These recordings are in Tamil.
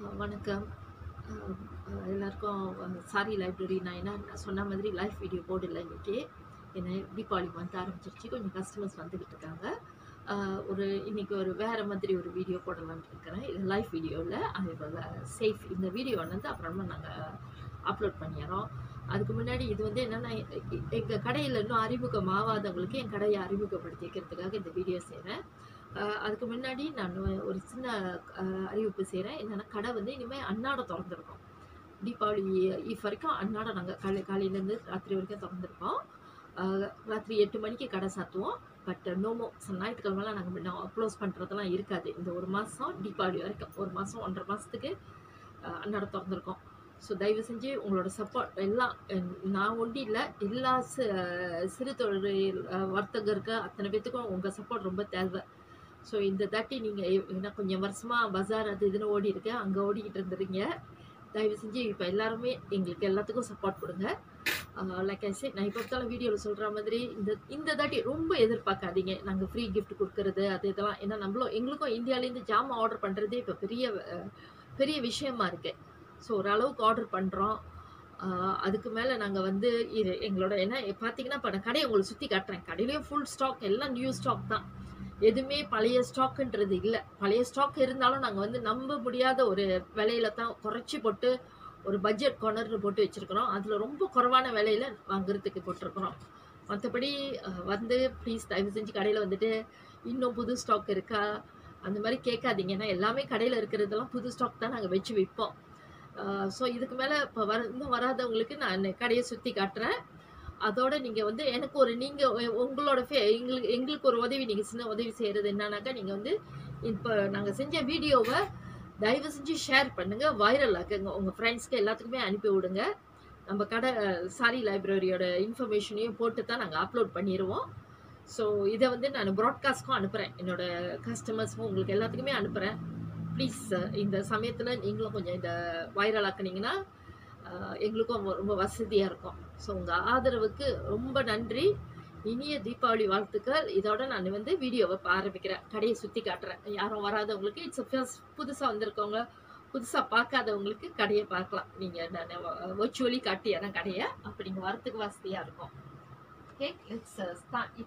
அஹ் வணக்கம் அஹ் அஹ் எல்லாருக்கும் சாரி லைப்ரரி நான் என்ன நான் சொன்ன மாதிரி லைவ் வீடியோ போடல இன்னைக்கு ஏன்னா தீபாவளி மந்த் ஆரம்பிச்சிருச்சு கொஞ்சம் கஸ்டமர்ஸ் வந்துக்கிட்டு இருக்காங்க அஹ் ஒரு இன்னைக்கு ஒரு வேறு மாதிரி ஒரு வீடியோ போடலாம்னு இருக்கிறேன் இது லைவ் வீடியோவில் அது சேஃப் இந்த வீடியோ வந்து அப்புறமா நாங்கள் அப்லோட் பண்ணிடுறோம் அதுக்கு முன்னாடி இது வந்து என்னென்னா எங்கள் கடையில் இன்னும் அறிமுகமாகாதவங்களுக்கு என் கடையை அறிமுகப்படுத்தி வைக்கிறதுக்காக இந்த வீடியோ செய்கிறேன் அஹ் அதுக்கு முன்னாடி நான் ஒரு சின்ன அஹ், அறிவிப்பு செய்கிறேன் என்னென்னா கடை வந்து இனிமேல் அன்னாடம் திறந்துருக்கோம் தீபாவளி ஈஃப் வரைக்கும் அன்னாடம் நாங்கள் காலை காலையிலேருந்து ராத்திரி வரைக்கும் திறந்துருக்கோம் அஹ், ராத்திரி எட்டு மணிக்கு கடை சாத்துவோம் பட் நோமோ ஞாயிற்றுக்கிழமெல்லாம் நாங்கள் க்ளோஸ் பண்ணுறதெல்லாம் இருக்காது இந்த ஒரு மாதம் தீபாவளி வரைக்கும் ஒரு மாதம் ஒன்றரை மாதத்துக்கு அன்னாடம் திறந்துருக்கோம் ஸோ தயவு செஞ்சு உங்களோட சப்போர்ட் எல்லாம் அஹ், நான் ஒண்டி இல்லை எல்லா சி சிறு தொழில் அஹ், வர்த்தகருக்கு அத்தனை பேத்துக்கும் உங்கள் சப்போர்ட் ரொம்ப தேவை ஸோ இந்த தாட்டி நீங்கள் என்ன கொஞ்சம் வருஷமாக பஜார் அது இதுன்னு ஓடி இருக்கு அங்கே ஓடிக்கிட்டு இருந்துறீங்க தயவு செஞ்சு இப்போ எல்லாருமே எங்களுக்கு எல்லாத்துக்கும் சப்போர்ட் கொடுங்க லைக் ஐ நான் இப்போ பார்த்தாலும் வீடியோவில் சொல்கிற மாதிரி இந்த இந்த தாட்டி ரொம்ப எதிர்பார்க்காதீங்க நாங்கள் ஃப்ரீ gift கொடுக்கறது அது இதெல்லாம் ஏன்னா நம்மளும் எங்களுக்கும் இந்தியாவிலேருந்து ஜாமான் ஆர்டர் பண்ணுறதே இப்போ பெரிய அஹ், பெரிய விஷயமா இருக்குது ஸோ ஓரளவுக்கு ஆர்டர் பண்ணுறோம் அதுக்கு மேலே நாங்கள் வந்து இது எங்களோட என்ன பார்த்தீங்கன்னா இப்போ நான் கடையை உங்களுக்கு சுற்றி காட்டுறேன் கடையிலேயும் ஃபுல் ஸ்டாக் எல்லாம் நியூ ஸ்டாக் தான் எதுவுமே பழைய ஸ்டாக்குன்றது இல்லை பழைய ஸ்டாக் இருந்தாலும் நாங்கள் வந்து நம்ப முடியாத ஒரு விலையில தான் குறைச்சி போட்டு ஒரு பட்ஜெட் கொணர்னு போட்டு வச்சுருக்கிறோம் அதில் ரொம்ப குறைவான விலையில வாங்குறதுக்கு போட்டிருக்கிறோம் மற்றபடி வந்து ப்ளீஸ் தயவு செஞ்சு கடையில் வந்துட்டு இன்னும் புது ஸ்டாக் இருக்கா அந்த மாதிரி கேட்காதீங்க ஏன்னா எல்லாமே கடையில் இருக்கிறதெல்லாம் புது ஸ்டாக் தான் நாங்கள் வச்சு விற்போம் ஸோ இதுக்கு மேலே இப்போ வர இன்னும் வராதவங்களுக்கு நான் கடையை சுற்றி காட்டுறேன் அதோட நீங்கள் வந்து எனக்கு ஒரு நீங்கள் உங்களோட ஃபே எங்களுக்கு எங்களுக்கு ஒரு உதவி நீங்கள் சின்ன உதவி செய்கிறது என்னன்னாக்கா நீங்கள் வந்து இப்போ நாங்கள் செஞ்ச வீடியோவை தயவு செஞ்சு ஷேர் பண்ணுங்கள் வைரல் ஆக்குங்க உங்கள் ஃப்ரெண்ட்ஸ்க்கு எல்லாத்துக்குமே அனுப்பி விடுங்க நம்ம கடை சாரி லைப்ரரியோட இன்ஃபர்மேஷனையும் போட்டு தான் நாங்கள் அப்லோட் பண்ணிடுவோம் ஸோ இதை வந்து நான் ப்ராட்காஸ்ட்க்கும் அனுப்புகிறேன் என்னோட கஸ்டமர்ஸ்க்கும் உங்களுக்கு எல்லாத்துக்குமே அனுப்புகிறேன் ப்ளீஸ் இந்த சமயத்தில் நீங்களும் கொஞ்சம் இந்த வைரல் ஆக்குனீங்கன்னா ஆஹ், எங்களுக்கும் ரொம்ப- ரொம்ப வசதியாக இருக்கும் ஸோ உங்கள் ஆதரவுக்கு ரொம்ப நன்றி இனிய தீபாவளி வாழ்த்துக்கள் இதோட நான் வந்து வீடியோவை இப்ப ஆரம்பிக்கிறேன் கடையை சுற்றி காட்டுறேன் யாரும் வராதவங்களுக்கு இட்ஸ் ஃபர்ஸ்ட் புதுசாக வந்திருக்கவங்க புதுசாக பார்க்காதவங்களுக்கு கடையை பார்க்கலாம் நீங்கள் நான் வர்ச்சுவலி காட்டியறேன் கடையை அப்போ நீங்கள் வரத்துக்கு வசதியாக இருக்கும் ஓகே லெட்ஸ் ஸ்டார்ட்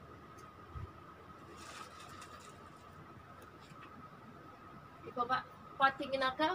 இப்போ பா பார்த்தீங்கன்னாக்கா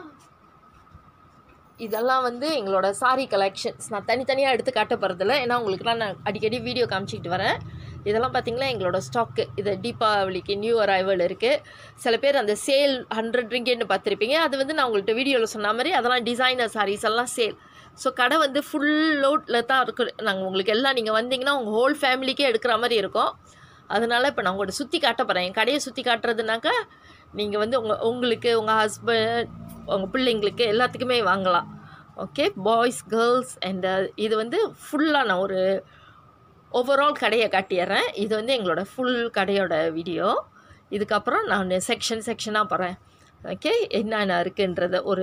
இதெல்லாம் வந்து எங்களோட சாரி கலெக்ஷன்ஸ் நான் தனித்தனியாக எடுத்து காட்ட போகிறதில்ல ஏன்னா உங்களுக்குலாம் நான் அடிக்கடி வீடியோ காமிச்சிக்கிட்டு வரேன் இதெல்லாம் பார்த்தீங்கன்னா எங்களோட ஸ்டாக்கு இது தீபாவளிக்கு நியூ அரைவல் இருக்குது சில பேர் அந்த சேல் ஹண்ட்ரட் ரிங்கேன்னு பார்த்துருப்பீங்க அது வந்து நான் உங்கள்கிட்ட வீடியோவில் சொன்ன மாதிரி அதெல்லாம் டிசைனர் சாரீஸ் எல்லாம் சேல் ஸோ கடை வந்து ஃபுல் லோட்டில் தான் இருக்குது நாங்கள் உங்களுக்கு எல்லாம் நீங்கள் வந்தீங்கன்னா உங்கள் ஹோல் ஃபேமிலிக்கே எடுக்கிற மாதிரி இருக்கும் அதனால் இப்போ நான் உங்கள்கிட்ட சுற்றி காட்ட போகிறேன் என் கடையை சுற்றி காட்டுறதுனாக்கா நீங்கள் வந்து உங்கள் உங்களுக்கு உங்கள் ஹஸ்பண்ட் உங்கள் பிள்ளைங்களுக்கு எல்லாத்துக்குமே வாங்கலாம் ஓகே பாய்ஸ் கேர்ள்ஸ் அண்ட் இது வந்து ஃபுல்லாக நான் ஒரு ஓவரால் கடையை காட்டிடுறேன் இது வந்து எங்களோட ஃபுல் கடையோட வீடியோ இதுக்கப்புறம் நான் செக்ஷன் செக்ஷனாக போகிறேன் ஓகே என்னென்ன இருக்குன்றத ஒரு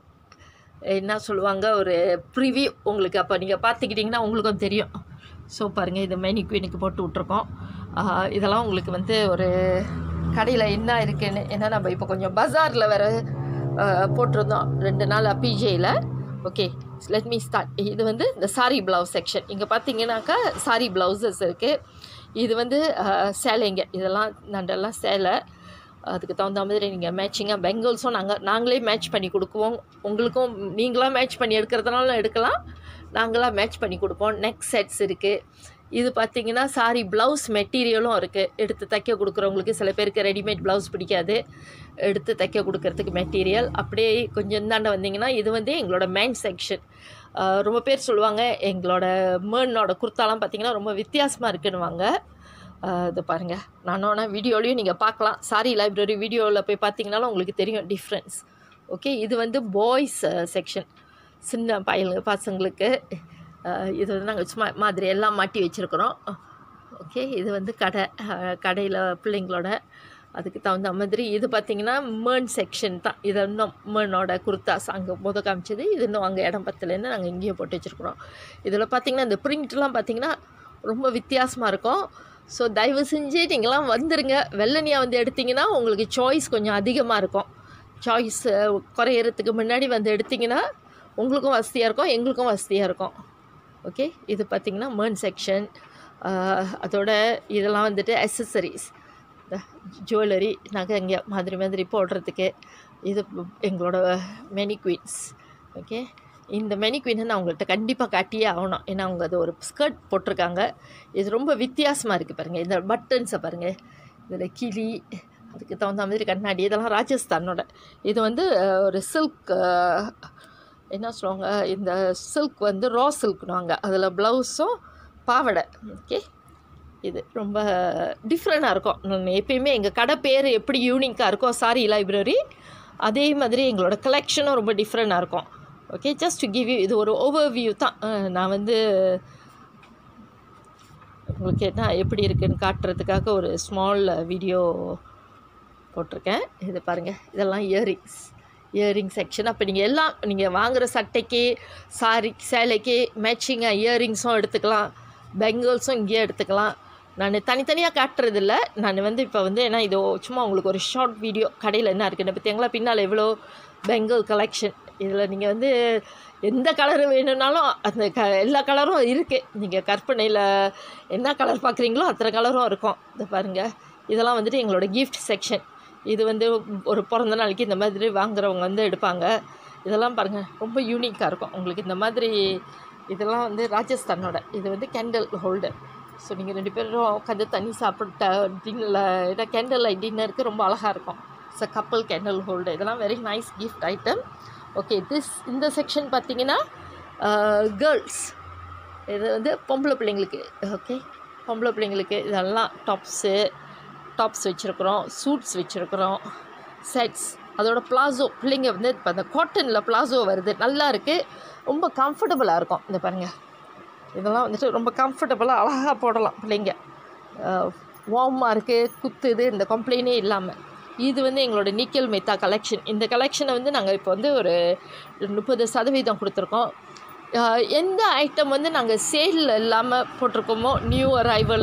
என்ன சொல்லுவாங்க ஒரு ப்ரிவியூ உங்களுக்கு அப்போ நீங்கள் பார்த்துக்கிட்டிங்கன்னா உங்களுக்கும் தெரியும் ஸோ பாருங்கள் இது மெனிக்யூனுக்கு போட்டு விட்ருக்கோம் ஆஹ் இதெல்லாம் உங்களுக்கு வந்து ஒரு கடையில் என்ன இருக்குன்னு ஏன்னா நம்ம இப்போ கொஞ்சம் பஜாரில் வேறு போட்டிருந்தோம் ரெண்டு நாள் பிஜேயில் ஓகே லெட் மீ ஸ்டார்ட் இது வந்து இந்த சாரி ப்ளவுஸ் செக்ஷன் இங்கே பார்த்தீங்கன்னாக்கா சாரி ப்ளவுசஸ் இருக்குது இது வந்து ஆஹ், சேலைங்க இதெல்லாம் நண்டெல்லாம் சேலை அதுக்கு தகுந்த மாதிரி நீங்கள் மேட்சிங்காக பெங்கல்ஸும் நாங்கள் நாங்களே மேட்ச் பண்ணி கொடுக்குவோம் உங்களுக்கும் நீங்களாம் மேட்ச் பண்ணி எடுக்கிறதுனால எடுக்கலாம் நாங்களாம் மேட்ச் பண்ணி கொடுப்போம் நெக் செட்ஸ் இருக்குது இது பார்த்தீங்கன்னா சாரி ப்ளவுஸ் மெட்டீரியலும் இருக்குது எடுத்து தைக்க கொடுக்குறவங்களுக்கு சில பேருக்கு ரெடிமேட் ப்ளவுஸ் பிடிக்காது எடுத்து தைக்க கொடுக்கறதுக்கு மெட்டீரியல் அப்படியே கொஞ்சம் இந்தாண்ட வந்தீங்கன்னா இது வந்து எங்களோட மேன் செக்ஷன் ரொம்ப பேர் சொல்லுவாங்க எங்களோட மேர்னோட குர்த்தாலாம் பார்த்தீங்கன்னா ரொம்ப வித்தியாசமாக இருக்குன்னுவாங்க ஆஹ் இது பாருங்கள் நானோனா வீடியோலையும் நீங்கள் பார்க்கலாம் சாரி லைப்ரரி வீடியோவில் போய் பார்த்தீங்கனாலும் உங்களுக்கு தெரியும் டிஃப்ரென்ஸ் ஓகே இது வந்து பாய்ஸ் செக்ஷன் சின்ன பயலுங்க பசங்களுக்கு ஆஹ் இது வந்து நாங்கள் சும்மா மாதிரி எல்லாம் மாட்டி வச்சுருக்குறோம் ஓகே இது வந்து கடை கடையில் பிள்ளைங்களோட அதுக்கு தகுந்த மாதிரி இது பார்த்திங்கன்னா மேர்ன் செக்ஷன் தான் இது இன்னும் மேர்னோட குர்தாஸ் அங்கே முத காமிச்சது இது இன்னும் அங்கே இடம் பத்துலேருந்து நாங்கள் இங்கேயே போட்டு வச்சுருக்குறோம் இதில் பார்த்திங்கன்னா இந்த பிரிண்ட்லாம் பார்த்திங்கன்னா ரொம்ப வித்தியாசமாக இருக்கும் ஸோ தயவு செஞ்சு நீங்களாம் வந்துருங்க வெள்ளனியாக வந்து எடுத்திங்கன்னா உங்களுக்கு சாய்ஸ் கொஞ்சம் அதிகமாக இருக்கும் சாய்ஸ் குறையிறதுக்கு முன்னாடி வந்து எடுத்திங்கன்னா உங்களுக்கும் வசதியாக இருக்கும் எங்களுக்கும் வசதியாக இருக்கும் ஓகே இது பார்த்திங்கன்னா மேர்ன் செக்ஷன் அதோட இதெல்லாம் வந்துட்டு அசசரிஸ் இந்த ஜுவல்லரி நகை இங்கே மாதிரி மாதிரி போடுறதுக்கு இது எங்களோட மெனி குயின்ஸ் ஓகே இந்த மெனி குயினை நான் உங்கள்கிட்ட கண்டிப்பாக காட்டியே ஆகணும் ஏன்னா அவங்க அது ஒரு ஸ்கர்ட் போட்டிருக்காங்க இது ரொம்ப வித்தியாசமாக இருக்குது பாருங்கள் இந்த பட்டன்ஸை பாருங்கள் இதில் கிளி அதுக்கு தகுந்த மாதிரி கண்ணாடி இதெல்லாம் ராஜஸ்தானோட இது வந்து அஹ், ஒரு சில்க் என்ன சொல்லுவாங்க இந்த சில்க் வந்து ரா சில்க்னுவாங்க அதில் ப்ளவுஸும் பாவாடை ஓகே இது ரொம்ப டிஃப்ரெண்ட்டாக இருக்கும் நான் எப்பயுமே எங்கள் கடை பேர் எப்படி யூனிக்காக இருக்கோ சாரி லைப்ரரி அதே மாதிரி எங்களோட கலெக்ஷனும் ரொம்ப டிஃப்ரெண்ட்டாக இருக்கும் okay just to give you இது ஒரு ஓவர் வியூ தான் அஹ், நான் வந்து உங்களுக்கு என்ன எப்படி இருக்குன்னு காட்டுறதுக்காக ஒரு ஸ்மால் வீடியோ போட்டிருக்கேன் இது பாருங்கள் இதெல்லாம் இயரிங்ஸ் இயரிங் செக்ஷன் அப்போ நீங்கள் எல்லாம் நீங்கள் வாங்குகிற சட்டைக்கு சாரி சேலைக்கு மேட்சிங்காக இயரிங்ஸும் எடுத்துக்கலாம் பெங்கிள்ஸும் இங்கேயே எடுத்துக்கலாம் நான் தனித்தனியாக காட்டுறதில்ல நான் வந்து இப்போ வந்து ஏன்னா இது சும்மா உங்களுக்கு ஒரு ஷார்ட் வீடியோ கடையில் என்ன இருக்குன்னு பார்த்தீங்களா பின்னால் எவ்வளோ பெங்கல் கலெக்ஷன் இதில் நீங்கள் வந்து எந்த கலர் வேணும்னாலும் அந்த க எல்லா கலரும் இருக்குது நீங்கள் கற்பனையில் என்ன கலர் பார்க்குறீங்களோ அத்தனை கலரும் இருக்கும் இதை பாருங்கள் இதெல்லாம் வந்துட்டு எங்களோட கிஃப்ட் செக்ஷன் இது வந்து ஒரு பிறந்த நாளைக்கு இந்த மாதிரி வாங்குறவங்க வந்து எடுப்பாங்க இதெல்லாம் பாருங்கள் ரொம்ப யூனிக்காக இருக்கும் உங்களுக்கு இந்த மாதிரி இதெல்லாம் வந்து ராஜஸ்தானோட இது வந்து கேண்டில் ஹோல்டர் ஸோ நீங்கள் ரெண்டு பேரும் உட்காந்து தண்ணி சாப்பிட்ட டின்னில் கேண்டில் லைட் டின்னருக்கு ரொம்ப அழகாக இருக்கும் ஸோ கப்பல் கேண்டில் ஹோல்டர் இதெல்லாம் very nice gift item okay this இந்த செக்ஷன் பார்த்தீங்கன்னா கேர்ள்ஸ் இது வந்து பொம்பளை பிள்ளைங்களுக்கு ஓகே பொம்பளை பிள்ளைங்களுக்கு இதெல்லாம் டாப்ஸு டாப்ஸ் வச்சுருக்குறோம் சூட்ஸ் வச்சுருக்குறோம் செட்ஸ் அதோட பிளாசோ பிள்ளைங்க வந்து இப்போ அந்த காட்டனில் பிளாசோ வருது நல்லா இருக்குது ரொம்ப கம்ஃபர்டபுளாக இருக்கும் இந்த பாருங்கள் இதெல்லாம் வந்துட்டு ரொம்ப கம்ஃபர்டபுளாக அழகாக போடலாம் பிள்ளைங்க வார்மாக இருக்குது குத்துது இந்த கம்ப்ளைண்டே இல்லாமல் இது வந்து எங்களோட நிக்கல் மெத்தா கலெக்ஷன் இந்த கலெக்ஷனை வந்து நாங்கள் இப்போ வந்து ஒரு முப்பது சதவீதம் கொடுத்துருக்கோம் அஹ் எந்த ஐட்டம் வந்து நாங்கள் சேலில் இல்லாமல் போட்டிருக்கோமோ நியூ அரைவல்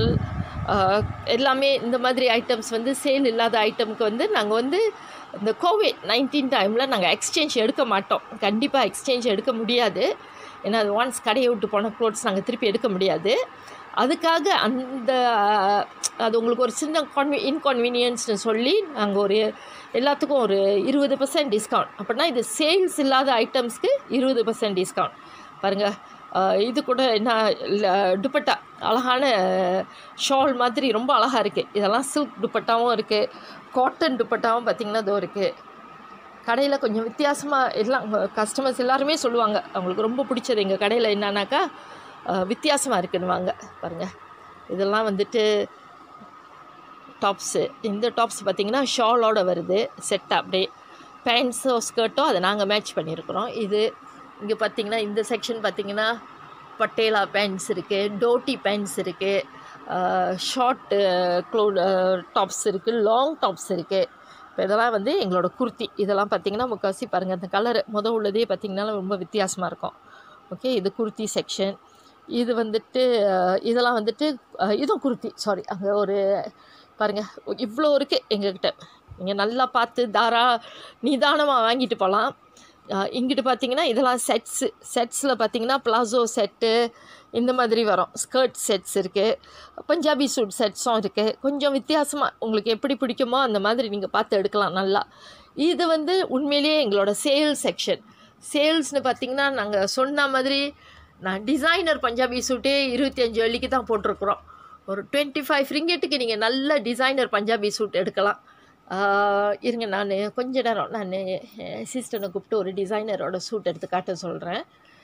எல்லாமே இந்த மாதிரி ஐட்டம்ஸ் வந்து சேல் இல்லாத ஐட்டமுக்கு வந்து நாங்கள் வந்து இந்த கோவிட் நைன்டீன் டைமில் நாங்கள் எக்ஸ்சேஞ்ச் எடுக்க மாட்டோம் கண்டிப்பாக எக்ஸ்சேஞ்ச் எடுக்க முடியாது ஏன்னா அது ஒன்ஸ் கடையை விட்டு போன க்ளோத்ஸ் நாங்கள் திருப்பி எடுக்க முடியாது அதுக்காக அந்த அது உங்களுக்கு ஒரு சின்ன கான்வி இன்கான்வீனியன்ஸ்னு சொல்லி நாங்கள் ஒரு எல்லாத்துக்கும் ஒரு இருபது பர்சன்ட் டிஸ்கவுண்ட் அப்படின்னா இது சேல்ஸ் இல்லாத ஐட்டம்ஸ்க்கு இருபது பர்சன்ட் டிஸ்கவுண்ட் பாருங்கள் இது கூட என்ன ல- துப்பட்டா அழகான ஷால் மாதிரி ரொம்ப அழகாக இருக்குது இதெல்லாம் சில்க் துப்பட்டாவும் இருக்குது காட்டன் துப்பட்டாவும் பார்த்திங்கன்னா இதோ இருக்குது கடையில் கொஞ்சம் வித்தியாசமாக எல்லாம் கஸ்டமர்ஸ் எல்லாருமே சொல்லுவாங்க அவங்களுக்கு ரொம்ப பிடிச்சது எங்கள் கடையில் என்னன்னாக்கா வித்தியாசமாக இருக்குன்னுவாங்க பாருங்கள் இதெல்லாம் வந்துட்டு டாப்ஸு இந்த டாப்ஸ் பார்த்திங்கன்னா ஷாலோட வருது செட் அப்படியே பேண்ட்ஸோ ஸ்கர்ட்டோ அதை நாங்கள் மேட்ச் பண்ணியிருக்கிறோம் இது இங்கே பார்த்தீங்கன்னா இந்த செக்ஷன் பார்த்தீங்கன்னா பட்டேலா பேண்ட்ஸ் இருக்குது டோட்டி பேண்ட்ஸ் இருக்குது ஷார்ட் க்ளோ டாப்ஸ் இருக்குது லாங் டாப்ஸ் இருக்குது இப்போ இதெல்லாம் வந்து எங்களோட குர்த்தி இதெல்லாம் பார்த்தீங்கன்னா முக்கால்வாசி பாருங்கள் அந்த கலர் முத உள்ளதே பார்த்தீங்கன்னா ரொம்ப வித்தியாசமாக இருக்கும் ஓகே இது குர்த்தி செக்ஷன் இது வந்துட்டு அஹ், இதெல்லாம் வந்துட்டு அஹ், இதுவும் குர்த்தி சாரி அங்கே ஒரு பாருங்கள் இவ்வளோ இருக்குது எங்ககிட்ட நீங்கள் நல்லா பார்த்து தாரா நிதானமாக வாங்கிட்டு போகலாம் இங்கிட்டு பார்த்தீங்கன்னா இதெல்லாம் செட்ஸு செட்ஸில் பார்த்தீங்கன்னா பிளாசோ செட்டு இந்த மாதிரி வரும் ஸ்கர்ட் செட்ஸ் இருக்குது பஞ்சாபி சூட் செட்ஸும் இருக்குது கொஞ்சம் வித்தியாசமாக உங்களுக்கு எப்படி பிடிக்குமோ அந்த மாதிரி நீங்கள் பார்த்து எடுக்கலாம் நல்லா இது வந்து உண்மையிலேயே எங்களோட சேல்ஸ் செக்ஷன் சேல்ஸ்னு பார்த்தீங்கன்னா நாங்கள் சொன்ன மாதிரி நான் டிசைனர் பஞ்சாபி சூட்டே இருபத்தி அஞ்சு வெள்ளிக்கு தான் போட்டிருக்குறோம் ஒரு டுவெண்ட்டி ஃபைவ் ரிங்கெட்டுக்கு நீங்கள் நல்ல டிசைனர் பஞ்சாபி சூட் எடுக்கலாம் ஆஹ் இருங்க நான் கொஞ்ச நேரம் நான் அசிஸ்டனை கூப்பிட்டு ஒரு டிசைனரோட சூட் எடுத்து காட்ட சொல்கிறேன்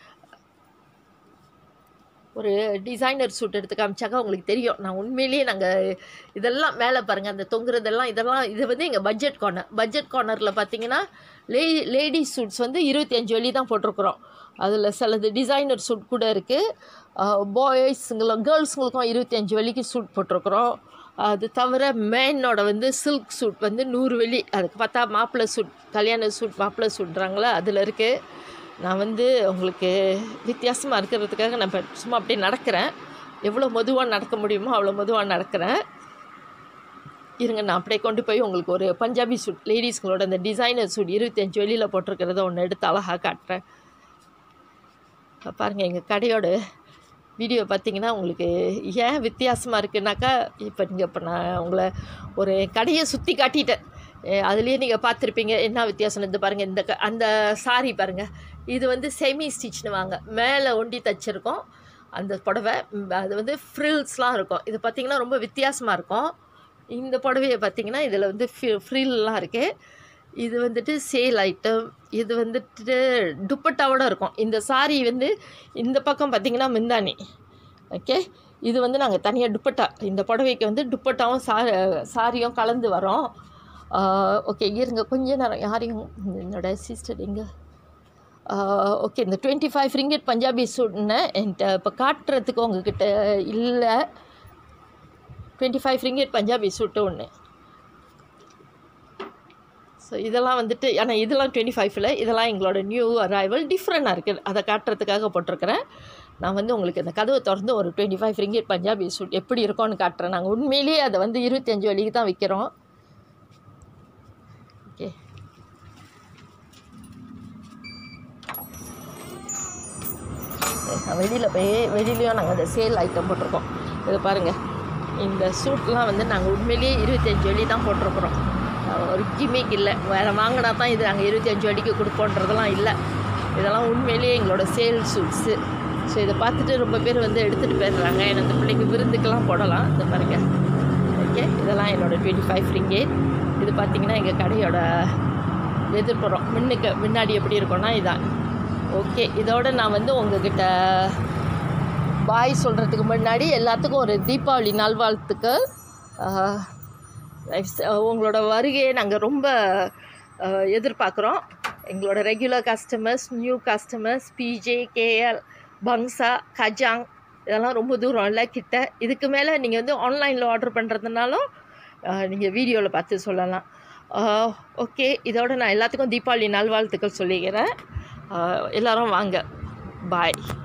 ஒரு டிசைனர் சூட் எடுத்து காமிச்சாக்க உங்களுக்கு தெரியும் நான் உண்மையிலேயே நாங்கள் இதெல்லாம் மேலே பாருங்கள் அந்த தொங்குறதெல்லாம் இதெல்லாம் இது வந்து எங்கள் பட்ஜெட் கார்னர் பட்ஜெட் கார்னரில் பார்த்தீங்கன்னா லே லேடிஸ் சூட்ஸ் வந்து இருபத்தி அஞ்சு வெள்ளி தான் போட்டிருக்குறோம் அதில் சிலது டிசைனர் சூட் கூட இருக்குது பாய்ஸுங்களும் கேர்ள்ஸுங்களுக்கும் இருபத்தி அஞ்சு வெள்ளிக்கு சூட் போட்டிருக்குறோம் அது தவிர மேனோட வந்து சில்க் சூட் வந்து நூறு வெள்ளி அதுக்கு பார்த்தா மாப்பிள்ளை சூட் கல்யாண சூட் மாப்பிள்ளை சூட்றாங்களே அதில் இருக்குது நான் வந்து உங்களுக்கு வித்தியாசமாக இருக்கிறதுக்காக நான் இப்ப சும்மா அப்படியே நடக்கிறேன் எவ்வளோ மெதுவாக நடக்க முடியுமோ அவ்வளோ மெதுவாக நடக்கிறேன் இருங்க நான் அப்படியே கொண்டு போய் உங்களுக்கு ஒரு பஞ்சாபி சூட் லேடிஸ்களோட அந்த டிசைனர் சூட் இருபத்தஞ்சு வெளியில் போட்டிருக்கிறத ஒன்று எடுத்து அழகாக காட்டுறேன் பாருங்கள் எங்கள் கடையோட வீடியோ பார்த்தீங்கன்னா உங்களுக்கு ஏன் வித்தியாசமாக இருக்குனாக்கா இப்போ நீங்கள் இப்போ நான் உங்களை ஒரு கடையை சுற்றி காட்டிட்டேன் அதுலேயே நீங்கள் பார்த்துருப்பீங்க என்ன வித்தியாசம் இது பாருங்கள் இந்த க அந்த சாரி பாருங்கள் இது வந்து செமி ஸ்டிச்னு வாங்க மேலே ஒண்டி தச்சிருக்கோம் அந்த புடவை ம், அது வந்து ஃப்ரில்ஸ்லாம் இருக்கும் இது பார்த்திங்கன்னா ரொம்ப வித்தியாசமாக இருக்கும் இந்த புடவையை பார்த்திங்கன்னா இதில் வந்து ஃப்ரில்லாம் இருக்குது இது வந்துட்டு சேல் ஐட்டம் இது வந்துட்டு துப்பட்டாவோட இருக்கும் இந்த சாரி வந்து இந்த பக்கம் பார்த்திங்கன்னா முந்தானி ஓகே இது வந்து நாங்கள் தனியாக துப்பட்டா இந்த புடவைக்கு வந்து துப்பட்டாவும் சா சாரியும் கலந்து வரோம் ஓகே இருங்க கொஞ்ச நேரம் யாரையும் என்னோட சிஸ்டர் எங்கே ஓகே இந்த டுவெண்ட்டி ஃபைவ் ரிங்கெட் பஞ்சாபி சூட்னு என்கிட்ட இப்போ காட்டுறதுக்கு உங்ககிட்ட இல்லை டுவெண்ட்டி ஃபைவ் ரிங்கெட் பஞ்சாபி சூட்டு ஒன்று ஸோ இதெல்லாம் வந்துட்டு ஆனால் இதெல்லாம் டுவெண்ட்டி ஃபைவ்ல இதெல்லாம் எங்களோட நியூ அரைவல் டிஃப்ரெண்டாக இருக்குது அதை காட்டுறதுக்காக போட்டிருக்கிறேன் நான் வந்து உங்களுக்கு இந்த கதவை திறந்து ஒரு twenty five ringgit Punjabi suit எப்படி இருக்கும்னு காட்டுறேன் நாங்கள் உண்மையிலேயே அதை வந்து இருபத்தஞ்சு வழிக்கு தான் விற்கிறோம் ஓகே நான் வெளியில் போய் வெளியிலையும் நாங்கள் அந்த சேல் ஐட்டம் போட்டிருக்கோம் இது பாருங்கள் இந்த சூட்லாம் வந்து நாங்கள் உண்மையிலேயே இருபத்தஞ்சு வழி தான் போட்டிருக்கிறோம் அஹ் ஒரு கிமிக் இல்லை வேறு வாங்கினா தான் இது நாங்கள் இருபத்தஞ்சு வழிக்கு கொடுப்போன்றதெல்லாம் இல்லை இதெல்லாம் உண்மையிலேயே எங்களோட சேல் சூட்ஸு ஸோ இதை பார்த்துட்டு ரொம்ப பேர் வந்து எடுத்துகிட்டு போயிடுறாங்க ஏன்னா இந்த பிள்ளைக்கு விருந்துக்கெல்லாம் போடலாம் இந்த பாருங்கள் ஓகே இதெல்லாம் என்னோட டுவெண்ட்டி ஃபைவ் ரிங்கேட் இது பார்த்திங்கன்னா எங்கள் கடையோட எதிர்ப்புறம் முன்னுக்கு முன்னாடி எப்படி இருக்கும்னா இதான் ஓகே இதோட நான் வந்து உங்ககிட்ட பாய் சொல்கிறதுக்கு முன்னாடி எல்லாத்துக்கும் ஒரு தீபாவளி நல்வாழ்த்துக்கள் ஆஹ், உங்களோட வருகையை நாங்கள் ரொம்ப ஆஹ், எதிர்பார்க்குறோம் எங்களோட regular customers new customers PJ KL Bangsar Kajang இதெல்லாம் ரொம்ப தூரம் இல்லை கிட்ட இதுக்கு மேலே நீங்கள் வந்து ஆன்லைனில் ஆர்டர் பண்ணுறதுனாலும் நீங்கள் வீடியோவில் பார்த்து சொல்லலாம் ஓகே இதோட நான் எல்லாத்துக்கும் தீபாவளி நல்வாழ்த்துக்கள் சொல்லிக்கிறேன் ஆஹ், எல்லாரும் வாங்க பாய்